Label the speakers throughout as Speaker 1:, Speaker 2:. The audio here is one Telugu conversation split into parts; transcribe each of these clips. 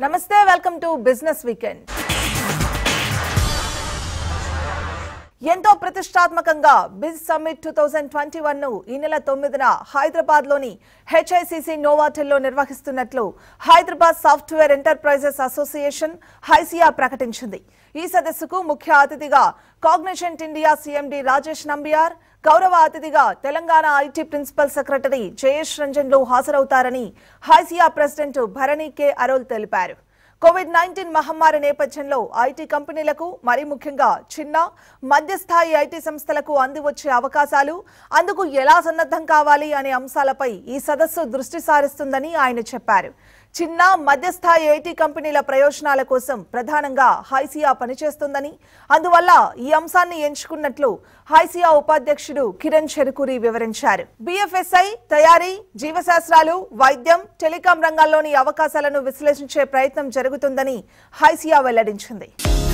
Speaker 1: నమస్తే వెల్కమ్ టు బిజినెస్ వీకెండ్ ఎంతో ప్రతిష్టాత్మకంగా biz summit two thousand twenty one ను ఈ నెల తొమ్మిదిన హైదరాబాద్ లోని హెచ్ఐసిసి నోవాటెల్లో నిర్వహిస్తున్నట్లు Hyderabad software enterprises association HYSEA ప్రకటించింది ఈ సదస్సుకు ముఖ్య అతిథిగా Cognizant India CMD Rajesh Nambiar గౌరవ అతిథిగా Telangana IT principal secretary Jayesh రంజన్లు హాజరవుతారని హైసియా ప్రెసిడెంట్ భరణి కె అరోల్ తెలిపారు కోవిడ్ నైన్టీన్ మహమ్మారి నేపథ్యంలో ఐటీ కంపెనీలకు మరీ ముఖ్యంగా చిన్న మధ్యస్థాయి ఐటీ సంస్థలకు అందివచ్చే అవకాశాలు అందుకు ఎలా సన్నద్ధం కావాలి అనే అంశాలపై ఈ సదస్సు దృష్టి సారిస్తుందని ఆయన చెప్పారు చిన్న మధ్యస్థాయి ఐటీ కంపెనీల ప్రయోజనాల కోసం ప్రధానంగా హైసియా పనిచేస్తుందని అందువల్ల ఈ అంశాన్ని ఎంచుకున్నట్లు హైసియా ఉపాధ్యక్షుడు కిరణ్ చెరుకూరి వివరించారు బిఎఫ్ఎస్ఐ తయారీ జీవశాస్త్రాలు వైద్యం టెలికాం రంగాల్లోని అవకాశాలను విశ్లేషించే ప్రయత్నం జరుగుతుందని హైసియా వెల్లడించింది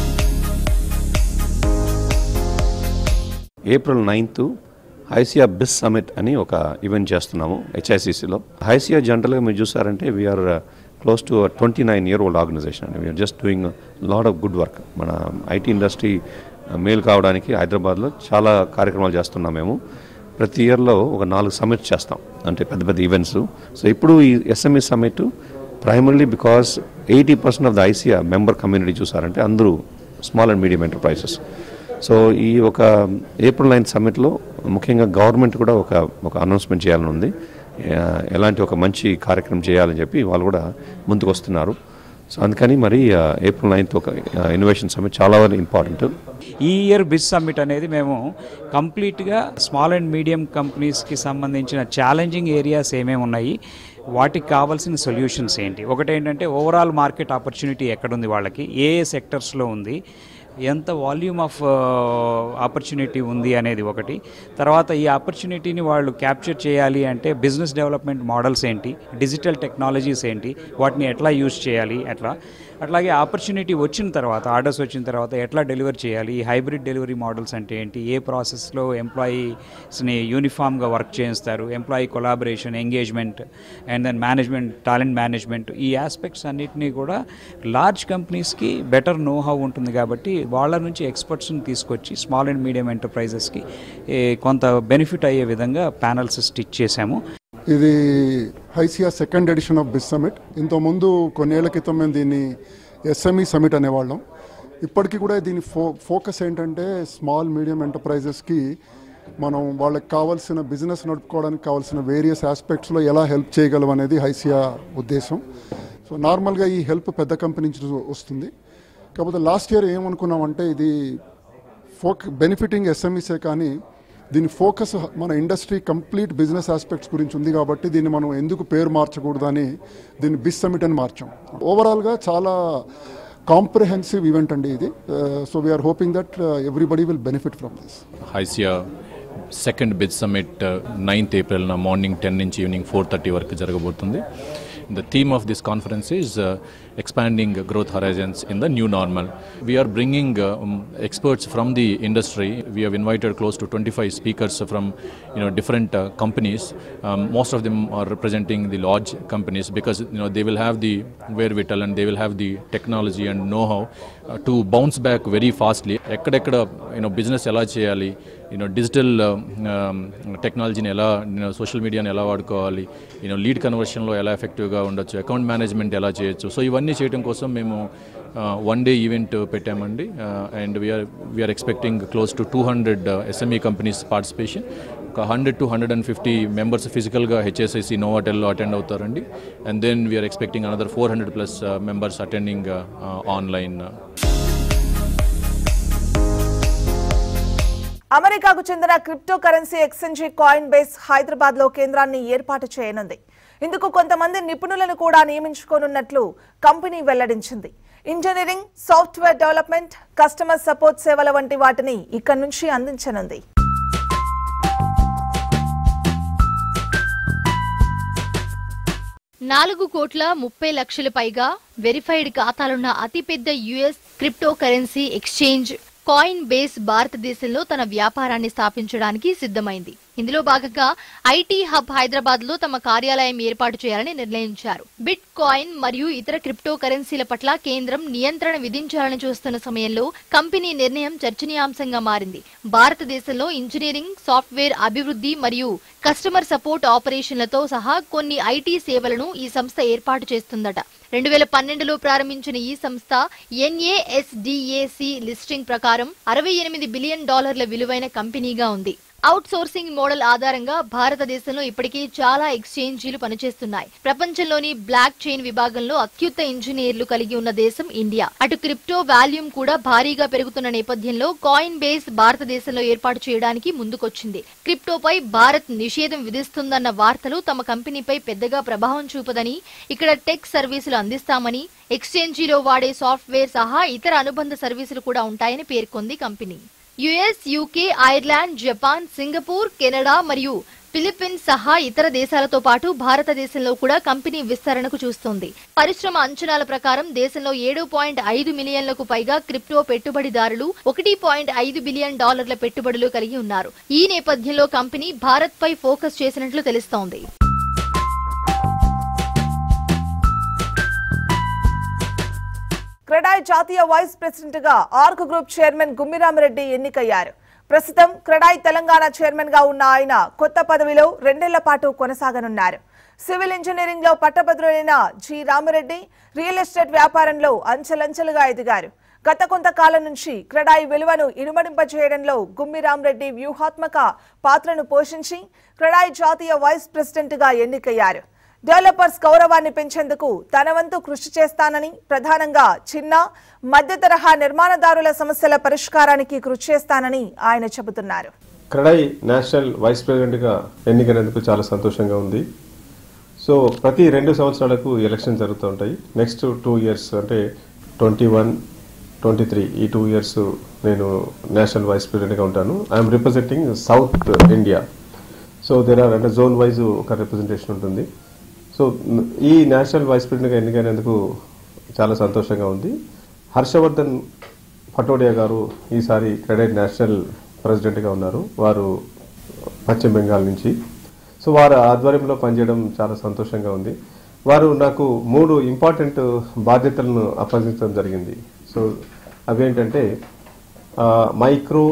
Speaker 2: April ninth HYSEA biz summit అని ఒక ఈవెంట్ చేస్తున్నాము హెచ్ఐసిసిలో హైసియా జనరల్గా మీరు చూసారంటే we're close to twenty nine year old organization అండి we're just doing lot of good work మన ఐటీ ఇండస్ట్రీ మేలు కావడానికి హైదరాబాద్లో చాలా కార్యక్రమాలు చేస్తున్నాం మేము ప్రతి ఇయర్లో ఒక నాలుగు సమిట్స్ చేస్తాం అంటే పెద్ద పెద్ద ఈవెంట్స్ సో ఇప్పుడు ఈ SME summit primarily because eighty percent of the HYSEA member community చూసారంటే అందరూ small and medium enterprises so ఈ ఒక ఏప్రిల్ నైన్త్ సమ్మిట్లో ముఖ్యంగా గవర్నమెంట్ కూడా ఒక ఒక అనౌన్స్మెంట్ చేయాలని ఉంది ఆ, ఎలాంటి ఒక మంచి కార్యక్రమం చేయాలని చెప్పి వాళ్ళు కూడా ముందుకు వస్తున్నారు సో అందుకని మరి ఆ, ఏప్రిల్ నైన్త్ ఒక ఇన్నోవేషన్ సమ్మిట్ చాలా ఇంపార్టెంట్
Speaker 3: ఈ ఇయర్ బిజ్ సమ్మిట్ అనేది మేము కంప్లీట్గా స్మాల్ అండ్ మీడియం కంపెనీస్కి సంబంధించిన ఛాలెంజింగ్ ఏరియాస్ ఏమేమి ఉన్నాయి వాటికి కావాల్సిన సొల్యూషన్స్ ఏంటి ఒకటి ఏంటంటే ఓవరాల్ మార్కెట్ ఆపర్చునిటీ ఎక్కడుంది వాళ్ళకి ఏ ఏ సెక్టర్స్లో ఉంది ఎంత వాల్యూమ్ ఆఫ్ ఆపర్చునిటీ ఉంది అనేది ఒకటి తర్వాత ఈ ఆపర్చునిటీని వాళ్ళు క్యాప్చర్ చేయాలి అంటే బిజినెస్ డెవలప్మెంట్ మోడల్స్ ఏంటి డిజిటల్ టెక్నాలజీస్ ఏంటి వాటిని ఎట్లా యూజ్ చేయాలి ఎట్లా అట్లాగే ఆపర్చునిటీ వచ్చిన తర్వాత ఆర్డర్స్ వచ్చిన తర్వాత ఎట్లా డెలివర్ చేయాలి ఈ హైబ్రిడ్ డెలివరీ మోడల్స్ అంటే ఏంటి ఏ ప్రాసెస్లో ఎంప్లాయీస్ని యూనిఫామ్గా వర్క్ చేయిస్తారు employee collaboration engagement and then management talent management ఈ ఆస్పెక్ట్స్ అన్నిటినీ కూడా లార్జ్ కంపెనీస్కి బెటర్ నో హౌ ఉంటుంది కాబట్టి వాళ్ళ నుంచి ఎక్స్పర్ట్స్ని తీసుకొచ్చి స్మాల్ అండ్ మీడియం ఎంటర్ప్రైజెస్కి కొంత బెనిఫిట్ అయ్యే విధంగా ప్యానల్స్ స్టిచ్ చేశాము
Speaker 4: ఇది HYSEA second edition of biz summit ఇంతకుముందు కొన్నేళ్ల క్రితం మేము దీన్ని ఎస్ఎంఈ సమిట్ అనేవాళ్ళం ఇప్పటికీ కూడా దీని ఫో ఫోకస్ ఏంటంటే స్మాల్ మీడియం ఎంటర్ప్రైజెస్కి మనం వాళ్ళకి కావాల్సిన బిజినెస్ నడుపుకోవడానికి కావాల్సిన వేరియస్ ఆస్పెక్ట్స్లో ఎలా హెల్ప్ చేయగలం అనేది హైసియా ఉద్దేశం సో నార్మల్గా ఈ హెల్ప్ పెద్ద కంపెనీ నుంచి వస్తుంది కాకపోతే లాస్ట్ ఇయర్ ఏమనుకున్నామంటే ఇది ఫోక్ బెనిఫిటింగ్ ఎస్ఎంఈసే కానీ దీని ఫోకస్ మన ఇండస్ట్రీ కంప్లీట్ బిజినెస్ ఆస్పెక్ట్స్ గురించి ఉంది కాబట్టి దీన్ని మనం ఎందుకు పేరు మార్చకూడదని దీన్ని బిస్ సమిట్ అని మార్చాం ఓవరాల్గా చాలా కాంప్రిహెన్సివ్ ఈవెంట్ అండి ఇది so we're hoping that everybody will benefit from this
Speaker 5: HYSEA second biz summit ninth ఏప్రిల్న మార్నింగ్ టెన్ నుంచి ఈవినింగ్ ఫోర్ థర్టీ వరకు జరగబోతుంది the theme of this conference is expanding growth horizons in the new normal we're bringing experts from the industry. We have invited close to 25 speakers from you know different uh, companies. Um, most of them are representing the large companies because you know they will have the wherewithal and they will have the technology and know-how uh, to bounce back very fastly. ఎక్కడెక్కడ యూనో బిజినెస్ ఎలా చేయాలి యూనో డిజిటల్ టెక్నాలజీని ఎలా యూనో సోషల్ మీడియాని ఎలా వాడుకోవాలి యూనో లీడ్ కన్వర్షన్లో ఎలా ఎఫెక్టివ్గా ఉండొచ్చు అకౌంట్ మేనేజ్మెంట్ ఎలా చేయొచ్చు సో ఇవన్నీ చేయడం కోసం మేము వన్ డే ఈవెంట్ పెట్టామండి and we're we're expecting close to two hundred SME companies participation ఒక hundred to hundred and fifty members ఫిజికల్గా హెచ్ఎస్ఐసి నోవాటెల్లో అటెండ్ అవుతారండి and then we're expecting another four hundred plus members attending online
Speaker 1: అమెరికాకు చెందిన cryptocurrency exchange Coinbase Hyderabad లో కేంద్రాన్ని ఏర్పాటు చేయనుంది ఇందుకు కొంతమంది నిపుణులను కూడా నియమించుకోనున్నట్లు కంపెనీ వెల్లడించింది engineering software development customer support సేవల వంటి వాటిని ఇక్కడి నుంచి అందించనుంది
Speaker 6: నాలుగు కోట్ల ముప్పై లక్షల పైగా వెరిఫైడ్ ఖాతాలున్న అతిపెద్ద US cryptocurrency exchange Coinbase భారతదేశంలో తన వ్యాపారాన్ని స్థాపించడానికి సిద్ధమైంది ఇందులో భాగంగా ఐటీ హబ్ హైదరాబాద్ లో తమ కార్యాలయం ఏర్పాటు చేయాలని నిర్ణయించారు బిట్ కాయిన్ మరియు ఇతర క్రిప్టో కరెన్సీల పట్ల కేంద్రం నియంత్రణ విధించాలని చూస్తున్న సమయంలో కంపెనీ నిర్ణయం చర్చనీయాంశంగా మారింది భారతదేశంలో ఇంజనీరింగ్ సాఫ్ట్వేర్ అభివృద్ధి మరియు కస్టమర్ సపోర్ట్ ఆపరేషన్లతో సహా కొన్ని ఐటీ సేవలను ఈ సంస్థ ఏర్పాటు చేస్తుందట రెండు వేల పన్నెండులో ప్రారంభించిన ఈ సంస్థ ఎన్ఏఎస్డిఏసి లిస్టింగ్ ప్రకారం అరవై ఎనిమిది బిలియన్ డాలర్ల విలువైన కంపెనీగా ఉంది అవుట్ సోర్సింగ్ మోడల్ ఆధారంగా భారతదేశంలో ఇప్పటికే చాలా ఎక్స్చేంజీలు పనిచేస్తున్నాయి ప్రపంచంలోని బ్లాక్ చైన్ విభాగంలో అత్యుత్త ఇంజనీర్లు కలిగి ఉన్న దేశం ఇండియా అటు క్రిప్టో వాల్యూమ్ కూడా భారీగా పెరుగుతున్న నేపథ్యంలో కాయిన్ బేస్ భారతదేశంలో ఏర్పాటు చేయడానికి ముందుకొచ్చింది క్రిప్టోపై భారత్ నిషేధం విధిస్తుందన్న వార్తలు తమ కంపెనీపై పెద్దగా ప్రభావం చూపదని ఇక్కడ టెక్ సర్వీసులు అందిస్తామని ఎక్స్చేంజీలో వాడే సాఫ్ట్వేర్ సహా ఇతర అనుబంధ సర్వీసులు కూడా ఉంటాయని పేర్కొంది company US UK Ireland Japan Singapore Canada మరియు ఫిలిప్పీన్స్ సహా ఇతర దేశాలతో పాటు భారతదేశంలో కూడా కంపెనీ విస్తరణకు చూస్తోంది పరిశ్రమ అంచనాల ప్రకారం దేశంలో ఏడు పాయింట్ ఐదు మిలియన్లకు పైగా క్రిప్టో పెట్టుబడిదారులు ఒకటి పాయింట్ ఐదు బిలియన్ డాలర్ల పెట్టుబడులు కలిగి ఉన్నారు ఈ నేపథ్యంలో కంపెనీ భారత్ పై ఫోకస్ చేసినట్లు తెలుస్తోంది
Speaker 1: క్రెడాయ్ జాతీయ వైస్ ప్రెసిడెంట్ గా ఆర్క్ గ్రూప్ చైర్మన్ గుమ్మిరామిరెడ్డి ఎన్నికయ్యారు ప్రస్తుతం క్రెడాయ్ తెలంగాణ చైర్మన్ గా ఉన్న ఆయన కొత్త పదవిలో రెండేళ్ల పాటు కొనసాగనున్నారు సివిల్ ఇంజనీరింగ్ లో పట్టభద్రులైన జి రామిరెడ్డి రియల్ ఎస్టేట్ వ్యాపారంలో అంచెలంచెలుగా ఎదిగారు గత కొంతకాలం నుంచి క్రెడాయి విలువను ఇనుమడింపజేయడంలో గుమ్మి రామరెడ్డి వ్యూహాత్మక పాత్రను పోషించి క్రెడాయి జాతీయ వైస్ ప్రెసిడెంట్ గా ఎన్నికయ్యారు డెవలపర్స్ గౌరవాన్ని పెంచేందుకు తన వంతు కృషి చేస్తానని ప్రధానంగా చిన్న మధ్య తరహా నిర్మాణదారుల సమస్యల పరిష్కారానికి కృషి చేస్తానని ఆయన చెబుతున్నారు
Speaker 7: క్రడై నేషనల్ వైస్ ప్రెసిడెంట్గా ఎన్నికైనందుకు చాలా సంతోషంగా ఉంది సో ప్రతి రెండు సంవత్సరాలకు ఎలక్షన్ జరుగుతూ ఉంటాయి నెక్స్ట్ టూ ఇయర్స్ అంటే ట్వంటీ వన్ ట్వంటీ త్రీ ఈ టూ ఇయర్స్ నేను నేషనల్ వైస్ ప్రెసిడెంట్గా ఉంటాను I'm representing South India so there are అంటే జోన్ వైజ్ ఒక రిప్రజెంటేషన్ ఉంటుంది సో ఈ నేషనల్ వైస్ ప్రెసిడెంట్గా ఎన్నికైనందుకు చాలా సంతోషంగా ఉంది హర్షవర్ధన్ పటోడియా గారు ఈసారి క్రెడిట్ నేషనల్ ప్రెసిడెంట్గా ఉన్నారు వారు పశ్చిమ బెంగాల్ నుంచి సో వారి ఆధ్వర్యంలో పనిచేయడం చాలా సంతోషంగా ఉంది వారు నాకు మూడు ఇంపార్టెంట్ బాధ్యతలను అప్పగించడం జరిగింది సో అవేంటంటే micro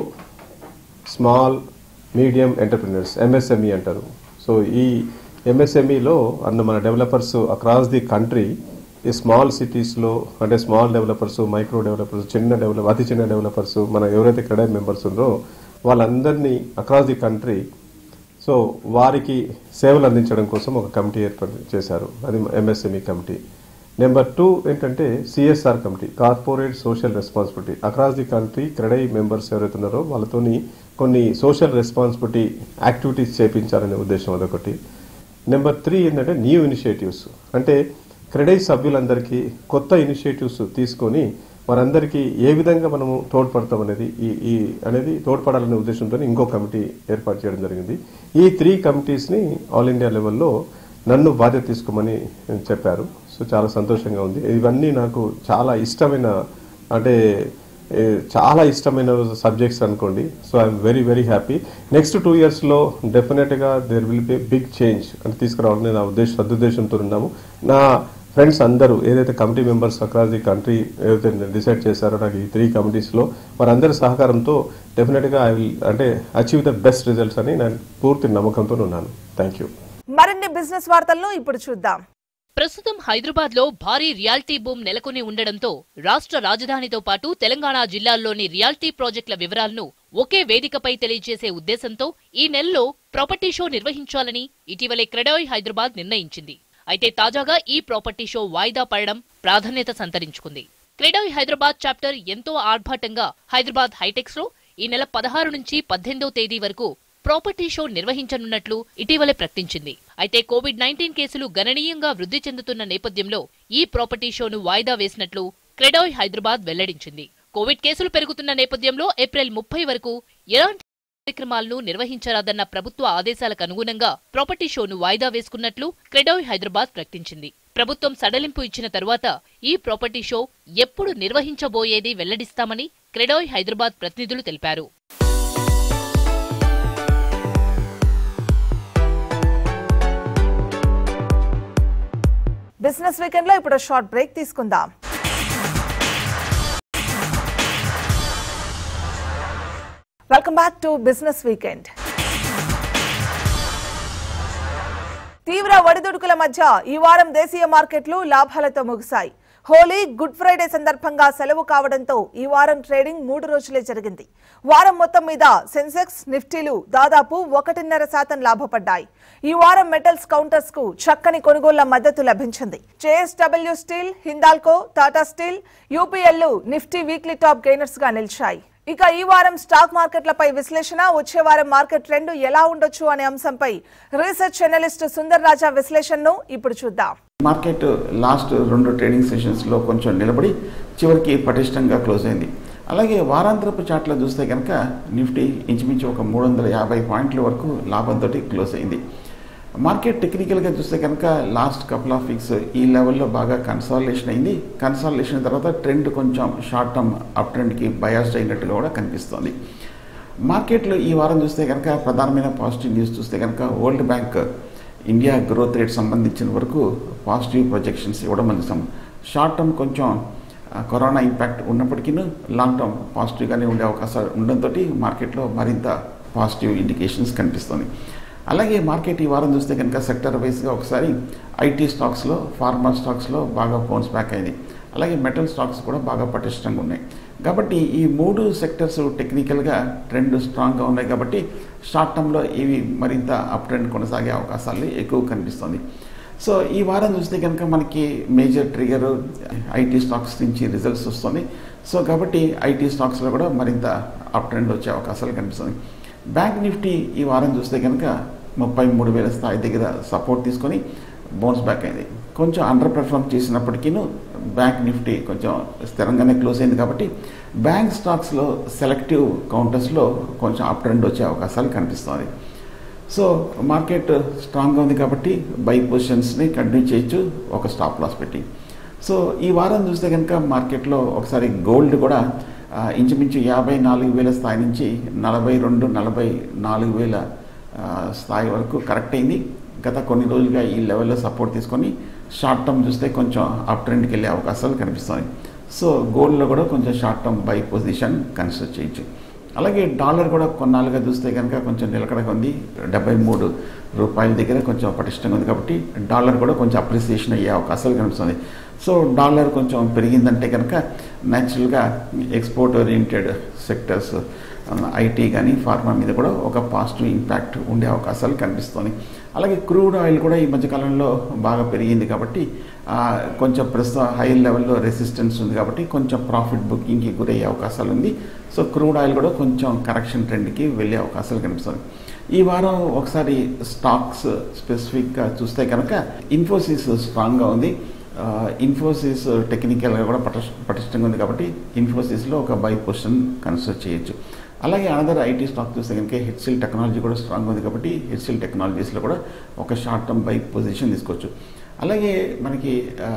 Speaker 7: small medium entrepreneurs MSME అంటారు సో ఈ ఎంఎస్ఎంఈలో అన్న మన డెవలపర్స్ అక్రాస్ ది కంట్రీ ఈ స్మాల్ సిటీస్లో అంటే స్మాల్ డెవలపర్స్ మైక్రో డెవలపర్స్ చిన్న డెవలప్ అతి చిన్న డెవలపర్స్ మన ఎవరైతే క్రెడై మెంబర్స్ ఉన్నారో వాళ్ళందరినీ అక్రాస్ ది కంట్రీ సో వారికి సేవలు అందించడం కోసం ఒక కమిటీ ఏర్పాటు చేశారు అది ఎంఎస్ఎంఈ కమిటీ నెంబర్ టూ ఏంటంటే CSR committee corporate social responsibility across the country CREDAI members ఎవరైతే ఉన్నారో వాళ్ళతోని కొన్ని సోషల్ రెస్పాన్సిబిలిటీ యాక్టివిటీస్ చేపించాలనే ఉద్దేశం అదొకటి నెంబర్ త్రీ ఏంటంటే న్యూ ఇనిషియేటివ్స్ అంటే క్రెడై సభ్యులందరికీ కొత్త ఇనిషియేటివ్స్ తీసుకొని వారందరికీ ఏ విధంగా మనము తోడ్పడతాం అనేది ఈ ఈ అనేది తోడ్పడాలనే ఉద్దేశంతో ఇంకో కమిటీ ఏర్పాటు చేయడం జరిగింది ఈ త్రీ కమిటీస్ని ఆల్ ఇండియా లెవెల్లో నన్ను బాధ్యత తీసుకోమని చెప్పారు సో చాలా సంతోషంగా ఉంది ఇవన్నీ నాకు చాలా ఇష్టమైన అంటే ఏ, చాలా ఇష్టమైన సబ్జెక్ట్స్ అనుకోండి so I'm very very happy next two ఇయర్స్లో డెఫినెట్గా there will be big change అంటే తీసుకురావాలని నా ఉద్దేశ సదుద్దేశంతో ఉన్నాము నా ఫ్రెండ్స్ అందరూ ఏదైతే committee members across the country ఏదైతే డిసైడ్ చేశారో నాకు ఈ త్రీ కమిటీస్లో వారందరి సహకారంతో డెఫినెట్గా ఐ విల్ అంటే అచీవ్ ద బెస్ట్ రిజల్ట్స్ అని నేను పూర్తి నమ్మకంతో ఉన్నాను థ్యాంక్ యూ
Speaker 1: మరిన్ని బిజినెస్ వార్తలను ఇప్పుడు చూద్దాం
Speaker 8: ప్రస్తుతం హైదరాబాద్ లో భారీ రియాల్టీ బూమ్ నెలకొని ఉండడంతో రాష్ట్ర రాజధానితో పాటు తెలంగాణ జిల్లాల్లోని రియాల్టీ ప్రాజెక్టుల వివరాలను ఒకే వేదికపై తెలియజేసే ఉద్దేశంతో ఈ నెలలో ప్రాపర్టీ షో నిర్వహించాలని ఇటీవలే క్రెడాయ్ హైదరాబాద్ నిర్ణయించింది అయితే తాజాగా ఈ ప్రాపర్టీ షో వాయిదా పడడం ప్రాధాన్యత సంతరించుకుంది క్రెడాయ్ హైదరాబాద్ చాప్టర్ ఎంతో ఆర్భాటంగా హైదరాబాద్ హైటెక్స్ లో ఈ నెల పదహారు నుంచి పద్దెనిమిదో తేదీ వరకు ప్రాపర్టీ షో నిర్వహించనున్నట్లు ఇటీవలే ప్రకటించింది అయితే కోవిడ్ నైన్టీన్ కేసులు గణనీయంగా వృద్ధి చెందుతున్న నేపథ్యంలో ఈ ప్రాపర్టీ షోను వాయిదా వేసినట్లు క్రెడాయ్ హైదరాబాద్ వెల్లడించింది కోవిడ్ కేసులు పెరుగుతున్న నేపథ్యంలో ఏప్రిల్ ముప్పై వరకు ఎలాంటి కార్యక్రమాలను నిర్వహించరాదన్న ప్రభుత్వ ఆదేశాలకు అనుగుణంగా ప్రాపర్టీ షోను వాయిదా వేసుకున్నట్లు క్రెడాయ్ హైదరాబాద్ ప్రకటించింది ప్రభుత్వం సడలింపు ఇచ్చిన తరువాత ఈ ప్రాపర్టీ షో ఎప్పుడు నిర్వహించబోయేది వెల్లడిస్తామని క్రెడాయ్ హైదరాబాద్ ప్రతినిధులు తెలిపారు
Speaker 1: బిజినెస్ వీకెండ్ లో ఇప్పుడు షార్ట్ బ్రేక్ తీసుకుందాం welcome back to business weekend తీవ్ర ఒడిదుడుకుల మధ్య ఈ వారం దేశీయ మార్కెట్లు లాభాలతో ముగిశాయి హోలీ గుడ్ ఫ్రైడే సందర్భంగా సెలవు కావడంతో ఈ వారం ట్రేడింగ్ మూడు రోజులే జరిగింది వారం మొత్తం మీద సెన్సెక్స్ నిఫ్టీలు దాదాపు ఒకటిన్నర శాతం లాభపడ్డాయి ఈ వారం మెటల్స్ కౌంటర్స్ కు చక్కని కొనుగోళ్ల మద్దతు లభించింది JSW steel Hindalco Tata steel UPL Nifty weekly top gainers గా నిలిచాయి ఇక ఈ వారం స్టాక్ మార్కెట్లపై విశ్లేషణ వచ్చే వారం మార్కెట్ ట్రెండ్ ఎలా ఉండొచ్చు అనే అంశంపై రీసెర్చ్ అనలిస్ట్ సుందర్ రాజా విశ్లేషణను ఇప్పుడు చూద్దాం
Speaker 9: మార్కెట్ లాస్ట్ రెండు ట్రేడింగ్ సెషన్స్లో కొంచెం నిలబడి చివరికి పటిష్టంగా క్లోజ్ అయింది అలాగే వారాంతరపు చాట్లో చూస్తే కనుక నిఫ్టీ ఇంచుమించు ఒక మూడు వందల యాభై పాయింట్ల వరకు లాభంతో క్లోజ్ అయింది మార్కెట్ టెక్నికల్గా చూస్తే కనుక లాస్ట్ కపుల్ ఆఫ్ వీక్స్ ఈ లెవెల్లో బాగా కన్సాలిడేషన్ అయింది కన్సాలిడేషన్ తర్వాత ట్రెండ్ కొంచెం షార్ట్ టర్మ్ అప్ ట్రెండ్కి బయాస్డ్ అయినట్టుగా కూడా కనిపిస్తోంది మార్కెట్లో ఈ వారం చూస్తే కనుక ప్రధానమైన పాజిటివ్ న్యూస్ చూస్తే కనుక world bank India growth rate సంబంధించిన వరకు పాజిటివ్ ప్రొజెక్షన్స్ ఇవ్వడం మనం షార్ట్ టర్మ్ కొంచెం ఆ, కరోనా ఇంపాక్ట్ ఉన్నప్పటికీ లాంగ్ టర్మ్ పాజిటివ్గానే ఉండే అవకాశాలు ఉండడంతో మార్కెట్లో మరింత పాజిటివ్ ఇండికేషన్స్ కనిపిస్తుంది అలాగే మార్కెట్ ఈ వారం చూస్తే కనుక సెక్టర్ వైజ్గా ఒకసారి ఐటీ స్టాక్స్లో ఫార్మా స్టాక్స్లో బాగా బౌన్స్ బ్యాక్ అయింది అలాగే మెటల్ స్టాక్స్ కూడా బాగా పటిష్టంగా ఉన్నాయి కాబట్టి ఈ మూడు సెక్టర్స్ టెక్నికల్గా ట్రెండ్ స్ట్రాంగ్గా ఉన్నాయి కాబట్టి షార్ట్ టర్మ్లో ఇవి మరింత అప్ ట్రెండ్ కొనసాగే అవకాశాలు ఎక్కువ కనిపిస్తుంది సో ఈ వారం చూస్తే కనుక మనకి మేజర్ ట్రిగర్ ఐటీ స్టాక్స్ నుంచి రిజల్ట్స్ వస్తుంది సో కాబట్టి ఐటీ స్టాక్స్లో కూడా మరింత అప్ ట్రెండ్ వచ్చే అవకాశాలు కనిపిస్తుంది బ్యాంక్ నిఫ్టీ ఈ వారం చూస్తే కనుక ముప్పై మూడు వేల స్థాయి దగ్గర సపోర్ట్ తీసుకొని బౌన్స్ బ్యాక్ అయింది కొంచెం అండర్ పెర్ఫామ్ చేసినప్పటికీ బ్యాంక్ నిఫ్టీ కొంచెం స్థిరంగానే క్లోజ్ అయింది కాబట్టి బ్యాంక్ స్టాక్స్లో సెలెక్టివ్ కౌంటర్స్లో కొంచెం అప్ ట్రెండ్ వచ్చే అవకాశాలు కనిపిస్తుంది సో మార్కెట్ స్ట్రాంగ్గా ఉంది కాబట్టి బై పొజిషన్స్ని కంటిన్యూ చేయొచ్చు ఒక స్టాప్ లాస్ పెట్టి సో ఈ వారం చూస్తే కనుక మార్కెట్లో ఒకసారి గోల్డ్ కూడా ఆ, ఇంచుమించు యాభై నాలుగు వేల స్థాయి నుంచి నలభై రెండు నలభై నాలుగు వేల ఆ, స్థాయి వరకు కరెక్ట్ అయింది గత కొన్ని రోజులుగా ఈ లెవెల్లో సపోర్ట్ తీసుకొని షార్ట్ టర్మ్ చూస్తే కొంచెం అప్ ట్రెండ్కి వెళ్ళే అవకాశాలు కనిపిస్తాయి సో గోల్డ్లో కూడా కొంచెం short term buy position consider చేయొచ్చు అలాగే డాలర్ కూడా కొన్నాళ్ళుగా చూస్తే కనుక కొంచెం నిలకడగా ఉంది డెబ్బై మూడు రూపాయల దగ్గర కొంచెం పటిష్టంగా ఉంది కాబట్టి డాలర్ కూడా కొంచెం అప్రిసియేషన్ అయ్యే అవకాశాలు కనిపిస్తుంది సో డాలర్ కొంచెం పెరిగిందంటే కనుక న్యాచురల్గా ఎక్స్పోర్ట్ ఓరియంటెడ్ సెక్టర్స్ ఐటీ కానీ ఫార్మా మీద కూడా ఒక పాజిటివ్ ఇంపాక్ట్ ఉండే అవకాశాలు కనిపిస్తుంది అలాగే క్రూడ్ ఆయిల్ కూడా ఈ మధ్యకాలంలో బాగా పెరిగింది కాబట్టి ఆ, కొంచెం ప్రస్తుతం హై లెవెల్లో రెసిస్టెన్స్ ఉంది కాబట్టి కొంచెం ప్రాఫిట్ బుకింగ్కి గురయ్యే అవకాశాలు ఉంది సో క్రూడ్ ఆయిల్ కూడా కొంచెం కరెక్షన్ ట్రెండ్కి వెళ్ళే అవకాశాలు కనిపిస్తుంది ఈ వారం ఒకసారి స్టాక్స్ స్పెసిఫిక్గా చూస్తే కనుక ఇన్ఫోసిస్ స్ట్రాంగ్గా ఉంది ఆ, ఇన్ఫోసిస్ టెక్నికల్గా కూడా పటిష్ పటిష్టంగా ఉంది కాబట్టి ఇన్ఫోసిస్లో ఒక బై పొజిషన్ కన్సిడర్ చేయొచ్చు అలాగే అనదర్ ఐటీ స్టాక్ చూస్తే కనుక హెచ్సిల్ టెక్నాలజీ కూడా స్ట్రాంగ్ ఉంది కాబట్టి హెచ్సిల్ టెక్నాలజీస్లో కూడా ఒక షార్ట్ టర్మ్ బై పొజిషన్ తీసుకోవచ్చు అలాగే మనకి ఆ,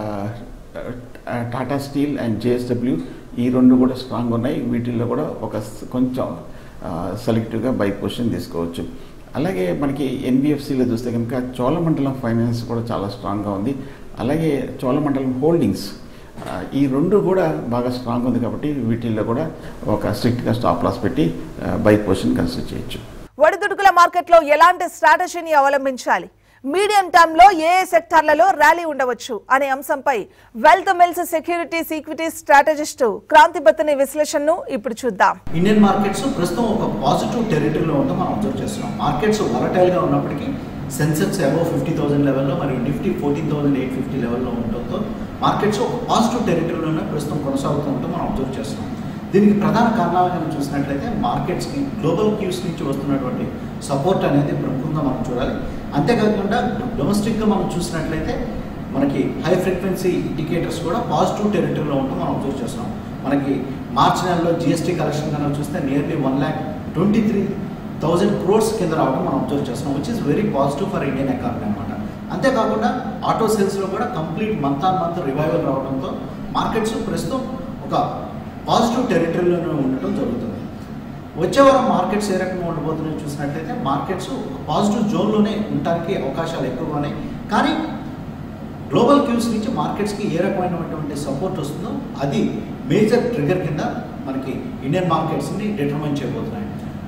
Speaker 9: ఆ, టాటా స్టీల్ అండ్ జేఎస్డబ్ల్యూ ఈ రెండు కూడా స్ట్రాంగ్ ఉన్నాయి వీటిల్లో కూడా ఒక స్- కొంచెం సెలెక్టివ్గా బై పొజిషన్ తీసుకోవచ్చు అలాగే మనకి ఎన్బిఎఫ్సిలో చూస్తే కనుక చోళమండలం ఫైనాన్స్ కూడా చాలా స్ట్రాంగ్గా ఉంది అలాగే చోళమండలం హోల్డింగ్స్ ఆ, ఈ రెండు కూడా బాగా స్ట్రాంగ్ ఉంది కాబట్టి వీటిల్లో కూడా ఒక స్ట్రిక్ట్గా స్టాప్ లాస్ పెట్టి బై పొజిషన్ కన్సిడర్ చేయొచ్చు
Speaker 1: ఒడిదుడుకుల మార్కెట్లో ఎలాంటి స్ట్రాటజీని అవలంబించాలి మీడియం టర్మ్ లో ఏ ఏ సెక్టార్లలో ర్యాలీ ఉండవచ్చు అనే అంశంపై wealth mills securities equities strategist Kranthi Battani విశ్లేషణను ఇప్పుడు చూద్దాం
Speaker 10: ఇండియన్ మార్కెట్స్ ప్రస్తుతం ఒక పాజిటివ్ టెరిటరీలో ఉండటం మనం అబ్జర్వ్ చేస్తున్నాం మార్కెట్స్ వరటైల్గా ఉన్నప్పటికీ సెన్సెక్స్ అబౌవ్ ఫిఫ్టీ థౌసండ్ లెవెల్లో మరియు Nifty fourteen thousand eight fifty లెవెల్లో ఉండటంతో మార్కెట్స్ ఒక పాజిటివ్ టెరిటరీలోనే ప్రస్తుతం కొనసాగుతూ ఉండటం మనం అబ్జర్వ్ చేస్తున్నాం దీనికి ప్రధాన కారణాలు కనుక చూసినట్లయితే మార్కెట్స్కి గ్లోబల్ క్యూస్ నుంచి వస్తున్నటువంటి సపోర్ట్ అనేది ప్రముఖంగా మనం చూడాలి అంతేకాకుండా డొమెస్టిక్గా మనం చూసినట్లయితే మనకి హై ఫ్రీక్వెన్సీ ఇండికేటర్స్ కూడా పాజిటివ్ టెరిటరీలో ఉండటం మనం అబ్జర్వ్ చేస్తున్నాం మనకి మార్చి నెలలో జిఎస్టీ కలెక్షన్ కనుక చూస్తే nearly one lakh twenty three thousand crores కింద రావడం మనం అబ్జర్వ్ చేస్తున్నాం which is very positive for Indian economy అనమాట అంతేకాకుండా ఆటో సేల్స్లో కూడా complete month on month revival రావడంతో మార్కెట్స్ ప్రస్తుతం ఒక పాజిటివ్ టెరిటరీలోనే ఉండటం జరుగుతుంది వచ్చే వారం మార్కెట్స్ ఏ రకంగా ఉండబోతున్నాయో చూసినట్లయితే మార్కెట్స్ పాజిటివ్ జోన్లోనే ఉండడానికి అవకాశాలు ఎక్కువగా ఉన్నాయి కానీ గ్లోబల్ క్యూస్ నుంచి మార్కెట్స్కి ఏ రకమైనటువంటి సపోర్ట్ వస్తుందో అది మేజర్ ట్రిగర్ కింద మనకి ఇండియన్ మార్కెట్స్ని డిటర్మైన్ చేయబోతున్నాయి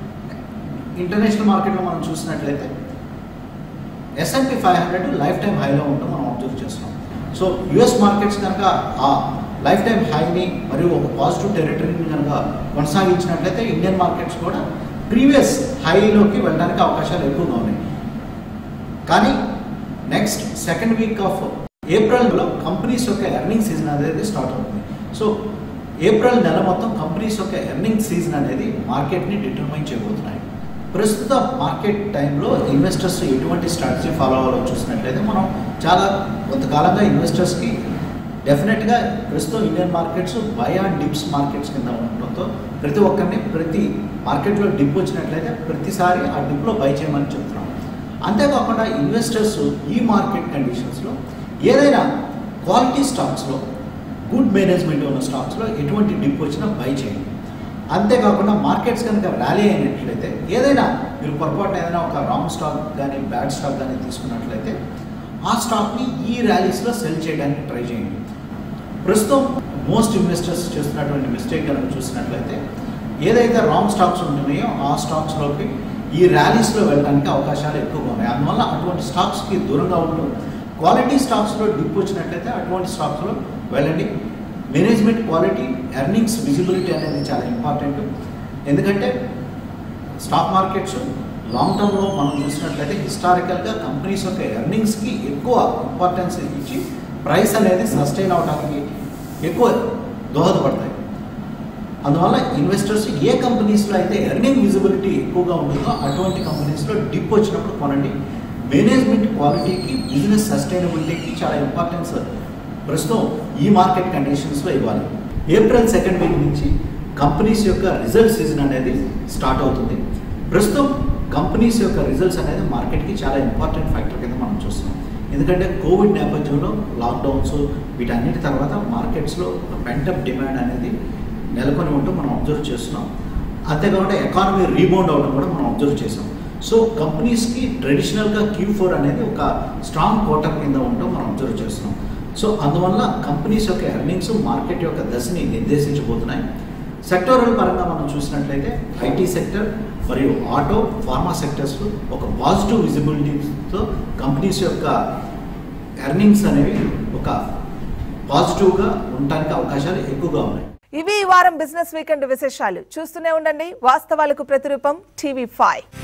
Speaker 10: ఇంటర్నేషనల్ మార్కెట్లో మనం చూసినట్లయితే S and P five hundred lifetime హైలో ఉండడం మనం అబ్జర్వ్ చేస్తున్నాం సో యుఎస్ మార్కెట్స్ కనుక ఆ లైఫ్ టైం హైని మరియు ఒక పాజిటివ్ టెరిటరీని కనుక కొనసాగించినట్లయితే ఇండియన్ మార్కెట్స్ కూడా ప్రీవియస్ హైలోకి వెళ్ళడానికి అవకాశాలు ఎక్కువగా ఉన్నాయి కానీ నెక్స్ట్ సెకండ్ వీక్ ఆఫ్ ఏప్రిల్లో కంపెనీస్ యొక్క ఎర్నింగ్ సీజన్ అనేది స్టార్ట్ అవుతుంది సో ఏప్రిల్ నెల మొత్తం కంపెనీస్ యొక్క ఎర్నింగ్ సీజన్ అనేది మార్కెట్ని డిటర్మైన్ చేయబోతున్నాయి ప్రస్తుత మార్కెట్ టైంలో ఇన్వెస్టర్స్ ఎటువంటి స్ట్రాటజీ ఫాలో అవ్వాలో చూసినట్లయితే మనం చాలా కొంతకాలంగా ఇన్వెస్టర్స్కి డెఫినెట్గా ప్రస్తుతం Indian markets buy and dips markets కింద ఉండడంతో ప్రతి ఒక్కరిని ప్రతి మార్కెట్లో డిప్ వచ్చినట్లయితే ప్రతిసారి ఆ డిప్లో బై చేయమని చెప్తున్నాం అంతేకాకుండా ఇన్వెస్టర్స్ ఈ మార్కెట్ కండిషన్స్లో ఏదైనా క్వాలిటీ స్టాక్స్లో గుడ్ మేనేజ్మెంట్ ఉన్న స్టాక్స్లో ఎటువంటి డిప్ వచ్చినా బై చేయండి అంతేకాకుండా మార్కెట్స్ కనుక ర్యాలీ అయినట్లయితే ఏదైనా మీరు పొరపాటున ఏదైనా ఒక రాంగ్ స్టాక్ కానీ బ్యాడ్ స్టాక్ కానీ తీసుకున్నట్లయితే ఆ స్టాక్ని ఈ ర్యాలీస్లో సెల్ చేయడానికి ట్రై చేయండి ప్రస్తుతం మోస్ట్ ఇన్వెస్టర్స్ చేస్తున్నటువంటి మిస్టేక్ కనుక చూసినట్లయితే ఏదైతే రాంగ్ స్టాక్స్ ఉంటున్నాయో ఆ స్టాక్స్లోకి ఈ ర్యాలీస్లో వెళ్ళడానికి అవకాశాలు ఎక్కువగా ఉన్నాయి అందువల్ల అటువంటి స్టాక్స్కి దూరంగా ఉంటూ క్వాలిటీ స్టాక్స్లో డిప్ వచ్చినట్లయితే అటువంటి స్టాక్స్లో వెళ్ళండి మేనేజ్మెంట్ క్వాలిటీ ఎర్నింగ్స్ విజిబిలిటీ అనేది చాలా ఇంపార్టెంట్ ఎందుకంటే స్టాక్ మార్కెట్స్ లాంగ్ టర్మ్లో మనం చూసినట్లయితే హిస్టారికల్గా కంపెనీస్ యొక్క ఎర్నింగ్స్కి ఎక్కువ ఇంపార్టెన్స్ ఇచ్చి ప్రైస్ అనేది సస్టైన్ అవడానికి ఎక్కువ దోహదపడతాయి అందువల్ల ఇన్వెస్టర్స్ ఏ కంపెనీస్లో అయితే ఎర్నింగ్ విజిబిలిటీ ఎక్కువగా ఉంటుందో అటువంటి కంపెనీస్లో డిప్ వచ్చినప్పుడు కొనండి మేనేజ్మెంట్ క్వాలిటీకి బిజినెస్ సస్టైనబిలిటీకి చాలా ఇంపార్టెన్స్ ప్రస్తుతం ఈ మార్కెట్ కండిషన్స్లో ఇవ్వాలి ఏప్రిల్ సెకండ్ వీక్ నుంచి కంపెనీస్ యొక్క రిజల్ట్ సీజన్ అనేది స్టార్ట్ అవుతుంది ప్రస్తుతం కంపెనీస్ యొక్క రిజల్ట్స్ అనేది మార్కెట్కి చాలా ఇంపార్టెంట్ ఫ్యాక్టర్ కింద మనం చూస్తున్నాం ఎందుకంటే కోవిడ్ నేపథ్యంలో లాక్డౌన్స్ వీటన్నిటి తర్వాత మార్కెట్స్లో పెంటప్ డిమాండ్ అనేది నెలకొని ఉంటూ మనం అబ్జర్వ్ చేస్తున్నాం అంతేకాకుండా ఎకానమీ రీబౌండ్ అవడం కూడా మనం అబ్జర్వ్ చేసాం సో కంపెనీస్కి ట్రెడిషనల్గా క్యూ ఫోర్ అనేది ఒక స్ట్రాంగ్ కోటర్ కింద ఉండడం మనం అబ్జర్వ్ చేస్తున్నాం సో అందువల్ల కంపెనీస్ యొక్క ఎర్నింగ్స్ మార్కెట్ యొక్క దశని నిర్దేశించబోతున్నాయి సెక్టోరల్ పరంగా మనం చూసినట్లయితే ఐటీ సెక్టర్ మరియు ఆటో ఫార్మా సెక్టర్స్ ఒక పాజిటివ్ విజిబిలిటీతో కంపెనీస్ యొక్క ఎర్నింగ్స్ అనేవి ఒక పాజిటివ్గా ఉండడానికి అవకాశాలు ఎక్కువగా ఉన్నాయి
Speaker 1: ఇవి ఈ వారం బిజినెస్ వీకెండ్ విశేషాలు చూస్తూనే ఉండండి వాస్తవాలకు ప్రతిరూపం టీవీ ఫైవ్